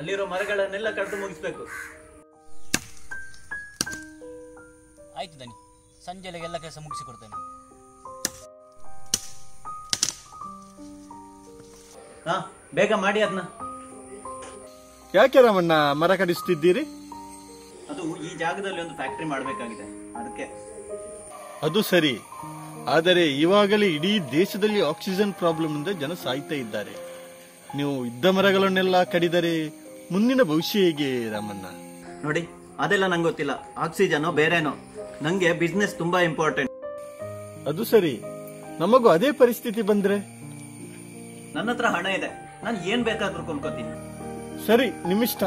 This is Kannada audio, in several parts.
ಅಲ್ಲಿರೋ ಮರಗಳನ್ನೆಲ್ಲ ಕಡಿದು ಮುಗಿಸ್ಬೇಕು ಆಯ್ತು ದನಿ ಸಂಜೆಲೆಗೆ ಎಲ್ಲ ಕೆಲಸ ಮುಗಿಸಿ ಕೊಡ್ತೇನೆ ಹಾ ಬೇಗ ಮಾಡಿ ಅದನ್ನ ಯಾಕೆ ರಾಮಣ್ಣ ಮರ ಕಡಿಸ್ತಿದ್ದೀರಿ ಅದು ಈ ಜಾಗದಲ್ಲಿ ಒಂದು ಫ್ಯಾಕ್ಟ್ರಿ ಮಾಡಬೇಕಾಗಿದೆ ಅದಕ್ಕೆ ಅದು ಸರಿ ಆದರೆ ಇವಾಗಲೇ ಇಡೀ ದೇಶದಲ್ಲಿ ಆಕ್ಸಿಜನ್ ಪ್ರಾಬ್ಲಮ್ ಇಂದ ಜನ ಸಾಯ್ತಾ ಇದ್ದಾರೆ ನೀವು ಇದ್ದ ಮರಗಳನ್ನೆಲ್ಲ ಕಡಿದರೆ ಮುಂದಿನ ಭವಿಷ್ಯ ಹೇಗೆ ರಾಮಣ್ಣ ನೋಡಿ ಅದೆಲ್ಲ ನಂಗೆ ಗೊತ್ತಿಲ್ಲ ಆಕ್ಸಿಜನ್ ಬೇರೆನೋ ನಂಗೆ ಬಿಸ್ನೆಸ್ ತುಂಬಾ ಇಂಪಾರ್ಟೆಂಟ್ ಅದು ಸರಿ ನಮಗೂ ಅದೇ ಪರಿಸ್ಥಿತಿ ಬಂದ್ರೆ ನನ್ನ ಹತ್ರ ಹಣ ಇದೆ ನಾನು ಏನ್ ಬೇಕಾದ್ರೂ ಕೊಂಡ್ಕೋತೀನಿ ಸರಿ ನಿಮ್ಮಿಷ್ಟ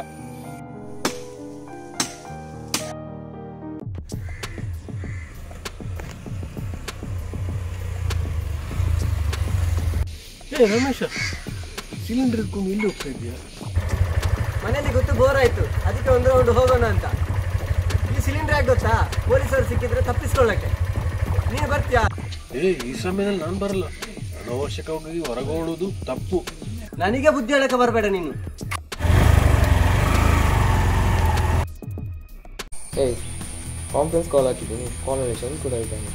ಏ ರಮೇಶ ಸಿಲಿಂಡರ್ ಇಟ್ಕೊಂಡು ಇಲ್ಲಿ ಹೋಗ್ತಾ ಇದೆಯಾ ಮನೇಲಿ ಗೊತ್ತು ಬೋರ್ ಆಯ್ತು ಅದಕ್ಕೆ ಒಂದು ರೌಂಡ್ ಹೋಗೋಣ ಅಂತ ಈ ಸಿಲಿಂಡರ್ ಯಾಕೆ ಗೊತ್ತಾ ಪೊಲೀಸರು ಸಿಕ್ಕಿದ್ರೆ ತಪ್ಪಿಸ್ಕೊಳ್ಳಕ್ಕೆ ನೀನು ಬರ್ತೀಯಾ ಏ ಈ ಸಮಯದಲ್ಲಿ ನಾನು ಬರಲ್ಲ ಅನವಶ್ಯಕವಾಗಿ ಹೊರಗೋಡುವುದು ತಪ್ಪು ನನಗೆ ಬುದ್ಧಿ ಹೇಳಕ್ಕೆ ಬರಬೇಡ ನೀನು ಏಯ್ ಕಾನ್ಫರೆನ್ಸ್ ಕಾಲ್ ಹಾಕಿದ್ದೀನಿ ಕಾನ್ವರ್ಸೇಷನ್ ಕೂಡ ಇದ್ದಾನೆ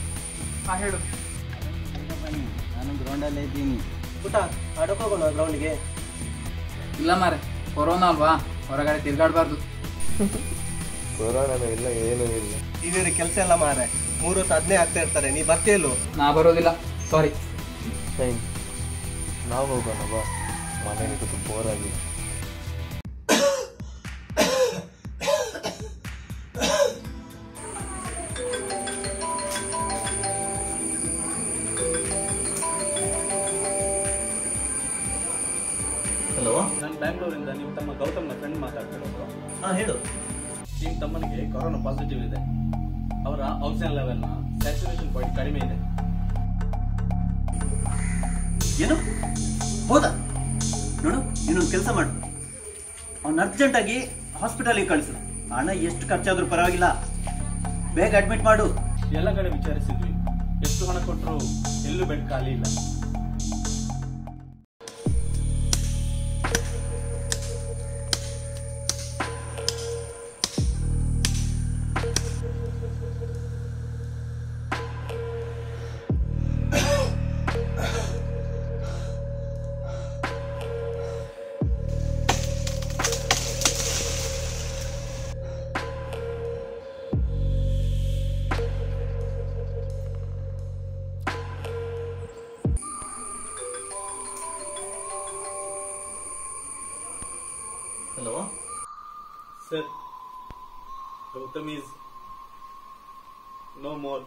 ನಾನು ಗ್ರೌಂಡಲ್ಲೇ ಇದ್ದೀನಿ ಪುಟ ಆಡೋಕೆ ಹೋಗೋಣ ಗ್ರೌಂಡ್ಗೆ ಇಲ್ಲ ಮಾರೆ ಕೊರೋನಾ ಅಲ್ವಾ ಹೊರಗಡೆ ತಿರ್ಗಾಡಬಾರ್ದು ಕೊರೋನಾನು ಇಲ್ಲ ಏನೂ ಇಲ್ಲ ಇವ್ರಿಗೆ ಕೆಲಸ ಎಲ್ಲ ಮಾರೆ ಮೂರು ಹೊತ್ತು ಅದನ್ನೇ ಆಗ್ತಾ ಇರ್ತಾರೆ ನೀ ಬರ್ತೀಯಲ್ಲೋ ನಾ ಬರೋದಿಲ್ಲ ಸಾರಿ ಫೈನ್ ನಾವು ಹೋಗೋಣ ಬಾ ಮನೇಲಿ ಕೂತು ಬೋರ್ ಆಗಿದೆ ಹಲೋ ನಾನು ಬ್ಯಾಂಗ್ಳೂರಿಂದ ನಿಮ್ಮ ತಮ್ಮ ಗೌತಮ್ನ ಫ್ರೆಂಡ್ ಮಾತಾಡ್ತಿರೋದು ಹಾ ಹೇಳು ನಿಮ್ಮ ತಮ್ಮನಿಗೆ ಕೊರೋನಾ ಪಾಸಿಟಿವ್ ಇದೆ ಅವರ ಆಕ್ಸಿಜನ್ ಲೆವೆಲ್ನ ಸ್ಯಾಚುರೇಷನ್ ಪಾಯಿಂಟ್ ಕಡಿಮೆ ಇದೆ ಏನು ಹೌದಾ ನೋಡು ನೀನೊಂದು ಕೆಲಸ ಮಾಡು ಅವ್ನು ಅರ್ಜೆಂಟಾಗಿ ಹಾಸ್ಪಿಟಲಿಗೆ ಕಳಿಸು ಹಣ ಎಷ್ಟು ಖರ್ಚಾದ್ರೂ ಪರವಾಗಿಲ್ಲ ಬೇಗ ಅಡ್ಮಿಟ್ ಮಾಡು ಎಲ್ಲ ಕಡೆ ವಿಚಾರಿಸಿದ್ವಿ ಎಷ್ಟು ಹಣ ಕೊಟ್ಟರು ಎಲ್ಲೂ ಬೆಡ್ ಖಾಲಿ ಇಲ್ಲ hello sir Gautam is no more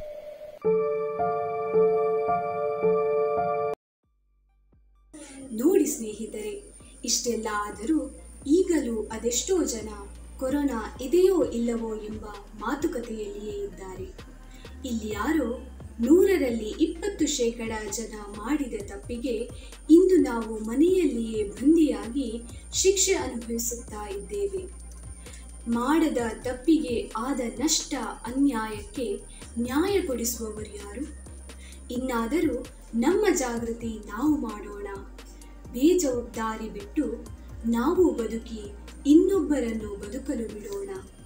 ನೋಡಿ ಸ್ನೇಹಿತರೆ ಇಷ್ಟೆಲ್ಲ ಆದರೂ ಈಗಲೂ ಅದೆಷ್ಟೋ ಜನ ಕೊರೋನಾ ಇದೆಯೋ ಇಲ್ಲವೋ ಎಂಬ ಮಾತುಕತೆಯಲ್ಲಿಯೇ ಇದ್ದಾರೆ ಇಲ್ಲಿ ಯಾರೋ ನೂರರಲ್ಲಿ ಇಪ್ಪತ್ತು ಶೇಕಡ ಜನ ಮಾಡಿದ ತಪ್ಪಿಗೆ ಇಂದು ನಾವು ಮನೆಯಲ್ಲಿಯೇ ಬಂದಿಯಾಗಿ ಶಿಕ್ಷೆ ಅನುಭವಿಸುತ್ತಾ ಇದ್ದೇವೆ ಮಾಡದ ತಪ್ಪಿಗೆ ಆದ ನಷ್ಟ ಅನ್ಯಾಯಕ್ಕೆ ನ್ಯಾಯ ಕೊಡಿಸುವವರು ಯಾರು ಇನ್ನಾದರೂ ನಮ್ಮ ಜಾಗೃತಿ ನಾವು ಮಾಡೋಣ ಬೇಜವಾಬ್ದಾರಿ ಬಿಟ್ಟು ನಾವು ಬದುಕಿ ಇನ್ನೊಬ್ಬರನ್ನು ಬದುಕಲು ಬಿಡೋಣ